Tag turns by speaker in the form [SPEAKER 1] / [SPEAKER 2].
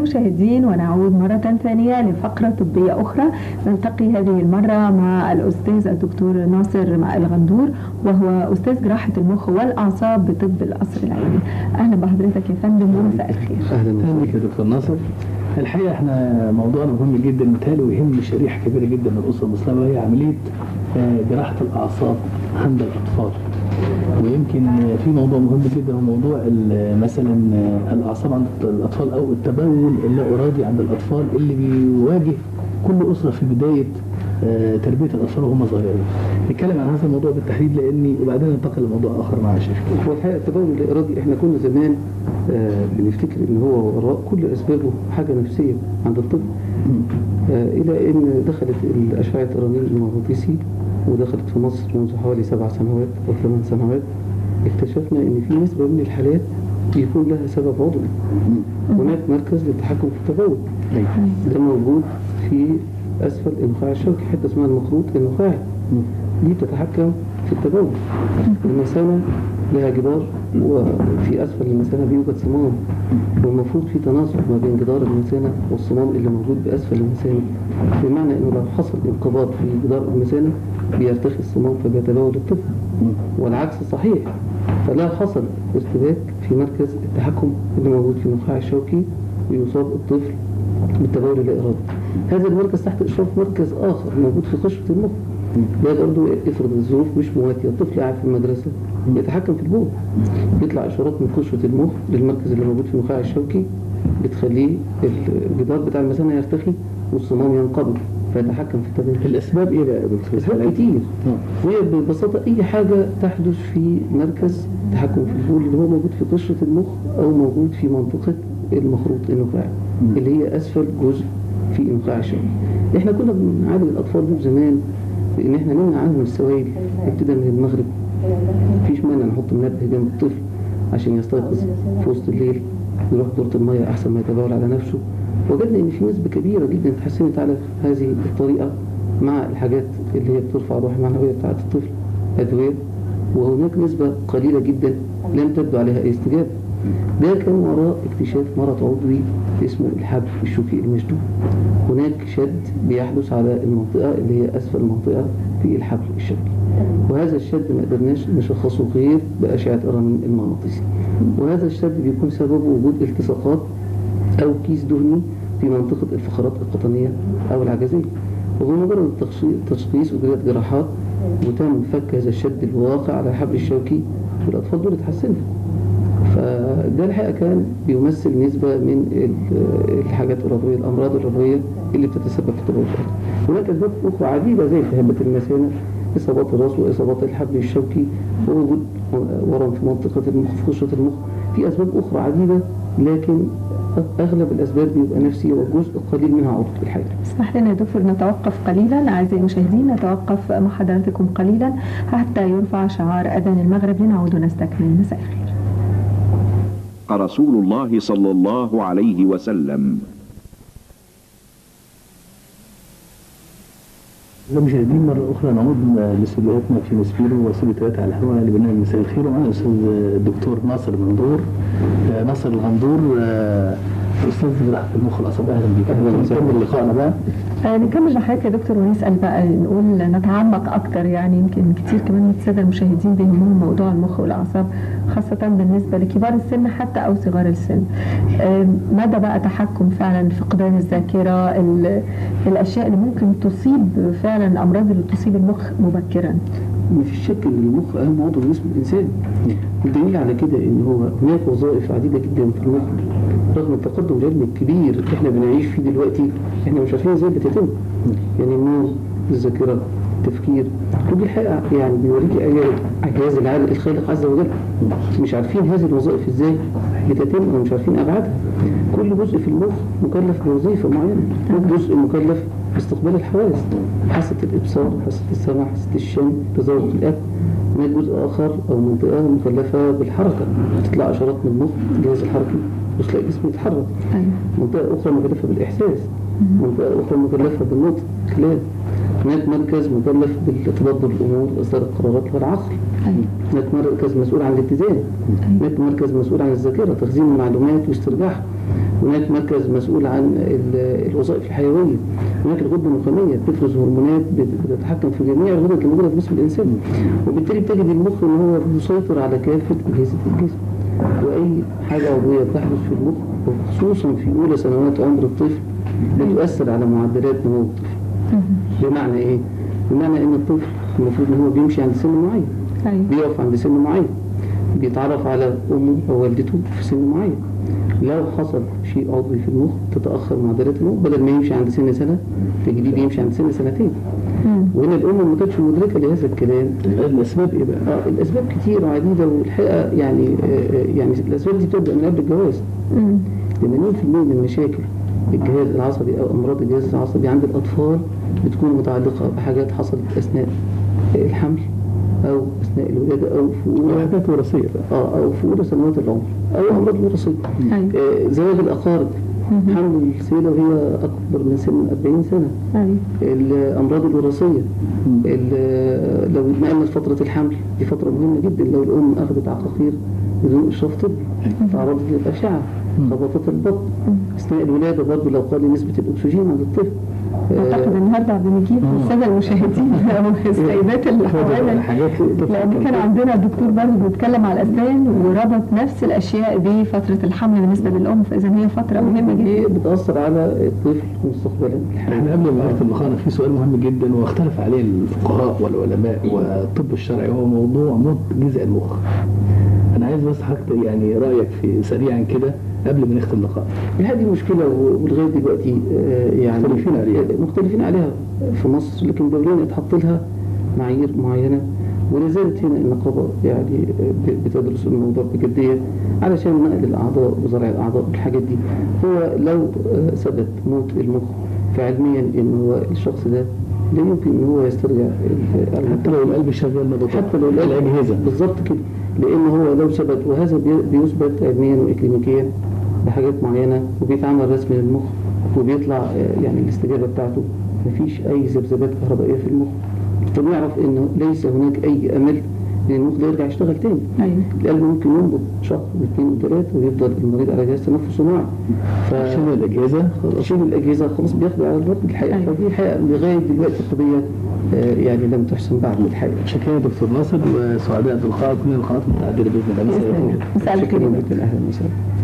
[SPEAKER 1] المشاهدين ونعود مرة ثانية لفقرة طبية أخرى نلتقي هذه المرة مع الأستاذ الدكتور ناصر الغندور وهو أستاذ جراحة المخ والأعصاب بطب القصر العيني أهلا بحضرتك يا فندم ومساء الخير
[SPEAKER 2] اهلا بك يا دكتور ناصر الحقيقه احنا موضوعنا مهم جدا مثالي ويهم شريحه كبيره جدا من الاسره المسلمه وهي عمليه آه، جراحه الاعصاب عند الاطفال ويمكن آه، في موضوع مهم جدا هو موضوع ال- مثلا آه، الاعصاب عند الاطفال او التبول اللا ارادي عند الاطفال اللي بيواجه كل اسره في بدايه آه، تربيه الاطفال وهم صغيرين. نتكلم عن هذا الموضوع بالتحديد لاني وبعدين ننتقل لموضوع اخر مع الشيخ.
[SPEAKER 3] هو الحقيقه التبول الارادي احنا كنا زمان آه بنفتكر ان هو وراء كل اسبابه حاجه نفسيه عند الطفل آه الى ان دخلت الاشعه الرنين المغناطيسي ودخلت في مصر منذ حوالي سبع سنوات او ثمان سنوات اكتشفنا ان في نسبه من الحالات بيكون لها سبب عضوي هناك مركز للتحكم في التبول ده موجود في اسفل النخاع الشوكي حته اسمها المخروط النخاعي دي بتتحكم في التبول المثانه لها جدار وفي اسفل المثانه بيوجد صمام والمفروض في تناسق ما بين جدار المثانه والصمام اللي موجود باسفل المثانه بمعنى انه لو حصل انقباض في جدار المثانه بيرتخي الصمام فبيتبول الطفل والعكس صحيح فلا حصل ارتباك في مركز التحكم اللي موجود في النخاع الشوكي ويصاب الطفل بالتبول اللا ارادي هذا المركز تحت اشراف مركز اخر موجود في قشره المخ ده برضه افرض الظروف مش مواتيه الطفل قاعد في المدرسه يتحكم في البول يطلع اشارات من قشره المخ للمركز اللي موجود في النخاع الشوكي بتخليه الجدار بتاع المثانه يرتخي والصمام ينقبض فيتحكم في التبول
[SPEAKER 2] الاسباب ايه بقى يا دكتور؟
[SPEAKER 3] اسباب كتير
[SPEAKER 2] آه.
[SPEAKER 3] وهي ببساطه اي حاجه تحدث في مركز تحكم في البول اللي هو موجود في قشره المخ او موجود في منطقه المخروط النخاعي اللي هي اسفل جزء في النخاع الشوكي احنا كنا بنعالج الاطفال دول زمان بان احنا نمنع عنهم السوائل ابتداء من المغرب مفيش مانع نحط منبه جنب الطفل عشان يستيقظ في وسط الليل يروح دورة المية أحسن ما يتبول على نفسه وجدنا إن في نسبة كبيرة جدا اتحسنت على هذه الطريقة مع الحاجات اللي هي بترفع الروح المعنوية بتاعة الطفل أدوية وهناك نسبة قليلة جدا لم تبدو عليها أي استجابة ده كان وراء اكتشاف مرض عضوي اسمه الحبل الشوكي المشدود هناك شد بيحدث على المنطقة اللي هي أسفل المنطقة في الحبل الشوكي وهذا الشد ما قدرناش نشخصه غير بأشعة الرنين المغناطيسي وهذا الشد بيكون سببه وجود التصاقات أو كيس دهني في منطقة الفقرات القطنية أو العجزية وبمجرد التشخيص- التشخيص أجريت جراحات وتم فك هذا الشد الواقع على الحبل الشوكي والأطفال دول اتحسنوا فده الحقيقة كان بيمثل نسبة من ال- الحاجات العضوية الأمراض العضوية اللي بتتسبب في تبول الأطفال هناك أسباب أخرى عديدة زي التهابات المثانة إصابات الرأس وإصابات الحبل الشوكي ووجود ورم في منطقة المخ في قشرة المخ في أسباب أخرى عديدة لكن أغلب الأسباب بيبقى نفسي وجزء قليل منها عضوي الحقيقة
[SPEAKER 1] اسمح لنا يا دكتور نتوقف قليلا أعزائي المشاهدين نتوقف مع حضراتكم قليلا حتى يرفع شعار أذان المغرب لنعود ونستكمل مساء الخير
[SPEAKER 4] رسول الله صلى الله عليه وسلم
[SPEAKER 2] أعزائي المشاهدين مرة أخرى نعود لاستديوهاتنا في مسبيرو واستديوهات على الهواء لبرنامج مساء الخير ومعنا الأستاذ الدكتور ناصر غندور آه، ناصر الغندور آه، أستاذ جراحة المخ والأعصاب أهلا بك
[SPEAKER 3] أهلا وسهلا.
[SPEAKER 2] نكمل لقائنا بقى
[SPEAKER 1] آه، نكمل مع حضرتك يا دكتور ونسأل بقى نقول نتعمق أكتر يعني يمكن كتير كمان من السادة المشاهدين بيهمهم موضوع المخ والأعصاب خاصة بالنسبة لكبار السن حتى أو صغار السن آه، مدى بقى تحكم فعلا فقدان الذاكرة ال- الأشياء اللي ممكن تصيب فعلا الأمراض اللي تصيب المخ مبكرا
[SPEAKER 3] مفيش شك ان المخ اهم عضو في جسم الانسان والدليل على كده ان هو هناك وظائف عديده جدا في المخ رغم التقدم العلمي الكبير اللي احنا بنعيش فيه دلوقتي احنا مش عارفين ازاي بتتم يعني النوم الذاكره التفكير ودي الحقيقه يعني بيوريكي إعجاز- اعجاز العالم الخالق عز وجل مش عارفين هذه الوظائف ازاي بتتم ومش عارفين ابعادها كل جزء في المخ مكلف بوظيفه معينه كل جزء مكلف باستقبال الحواس حاسه الابصار حاسه السمع حاسه الشم تذوق الاكل هناك جزء اخر او منطقه مكلفه بالحركه تطلع اشارات من المخ الجهاز الحركي وتلاقي الجسم يتحرك
[SPEAKER 1] أيوة.
[SPEAKER 3] منطقه اخرى مكلفه بالاحساس منطقه اخرى مكلفه بالنطق كلام هناك مركز مكلف بتدبر الامور واصدار القرارات والعقل هناك مركز مسؤول عن الاتزان هناك مركز مسؤول عن الذاكره تخزين المعلومات واسترجاعها هناك مركز مسؤول عن ال- الوظائف الحيويه هناك الغده النخاميه بتفرز هرمونات بت- بتتحكم في جميع الغدد اللي موجوده في جسم الانسان وبالتالي بتجد المخ ان هو بيسيطر على كافه اجهزه الجسم واي حاجه عضويه بتحدث في المخ وخصوصا في اولى سنوات عمر الطفل بتؤثر على معدلات نمو الطفل بمعنى ايه؟ بمعنى ان الطفل المفروض ان هو بيمشي عند سن معين
[SPEAKER 1] ايوه
[SPEAKER 3] بيقف عند سن معين بيتعرف على امه او والدته في سن معين لو حصل شيء عضوي في المخ تتاخر معدلات النمو بدل ما يمشي عند سن سنه تجديه بيمشي عند سن سنتين
[SPEAKER 1] مم.
[SPEAKER 3] وهنا الام ما كانتش مدركه لهذا الكلام
[SPEAKER 2] الاسباب ايه بقى؟
[SPEAKER 3] آه الاسباب كتير وعديده والحقيقه يعني آه آه، يعني الاسباب دي بتبدا من قبل الجواز
[SPEAKER 1] مم.
[SPEAKER 3] 80% من مشاكل الجهاز العصبي او امراض الجهاز العصبي عند الاطفال بتكون متعلقه بحاجات حصلت اثناء الحمل او اثناء الولاده او في اولى
[SPEAKER 2] حاجات وراثيه بقى
[SPEAKER 3] اه او في اولى سنوات العمر او امراض وراثيه
[SPEAKER 1] ايوه
[SPEAKER 3] آه زواج الاقارب حمل السيده وهي اكبر من سن 40 سنه
[SPEAKER 1] ايوه
[SPEAKER 3] الامراض الوراثيه ال- لو اتنقلنا لفتره الحمل دي فتره مهمه جدا لو الام اخذت عقاقير بدون اشراف طبي تعرضت للاشعه خبطت البطن اثناء الولاده برضه لو قل نسبه الاكسجين عند الطفل
[SPEAKER 1] اعتقد النهارده عبد المجيد الساده المشاهدين او السيدات اللي حوالينا
[SPEAKER 2] حاجات
[SPEAKER 1] لان كان عندنا دكتور برضه بيتكلم على الاسنان وربط نفس الاشياء بفتره الحمل بالنسبه للام فاذا هي فتره مهمه جدا
[SPEAKER 3] دي بتاثر على الطفل مستقبلا
[SPEAKER 2] احنا قبل ما نختم لقاءنا في سؤال مهم جدا واختلف عليه الفقهاء والعلماء والطب الشرعي هو موضوع نضج جذع المخ. انا عايز بس حضرتك يعني رايك في سريعا كده قبل ما نختم اللقاء.
[SPEAKER 3] هذه مشكله ولغايه دلوقتي آه، يعني
[SPEAKER 2] مختلفين عليها.
[SPEAKER 3] مختلفين عليها في مصر لكن دوليا اتحط لها معايير معينه ولا زالت هنا النقابه يعني آه، ب- بتدرس الموضوع بجديه علشان نقل الاعضاء وزرع الاعضاء والحاجات دي هو لو آه، ثبت موت المخ فعلميا ان هو الشخص ده لا يمكن ان هو يسترجع ال-
[SPEAKER 2] حتى لو القلب شغال نبضات
[SPEAKER 3] حتى لو القلب-
[SPEAKER 2] الاجهزه
[SPEAKER 3] بالظبط كده لان هو لو ثبت وهذا بي- بيثبت علميا واكلينيكيا بحاجات معينه وبيتعمل رسم للمخ وبيطلع آه، يعني الاستجابه بتاعته مفيش اي ذبذبات كهربائيه في المخ فنعرف انه ليس هناك اي امل ان المخ ده يرجع يشتغل تاني
[SPEAKER 1] ايوه
[SPEAKER 3] القلب ممكن ينبض شهر واثنين وثلاثه ويفضل المريض على جهاز تنفس صناعي ف
[SPEAKER 2] شبه الاجهزه
[SPEAKER 3] شبه الاجهزه خلاص بياخدوا على الوقت الحقيقه
[SPEAKER 1] أيوة.
[SPEAKER 3] فدي حقيقه لغايه دلوقتي القضيه آه، يعني لم تحسن بعد الحقيقه
[SPEAKER 2] شكرا يا دكتور ناصر وسعداء بلقائكم من لقاءات متعدده باذن الله مساء الخير.
[SPEAKER 1] مساء الخير
[SPEAKER 3] شكرا جدا اهلا وسهلا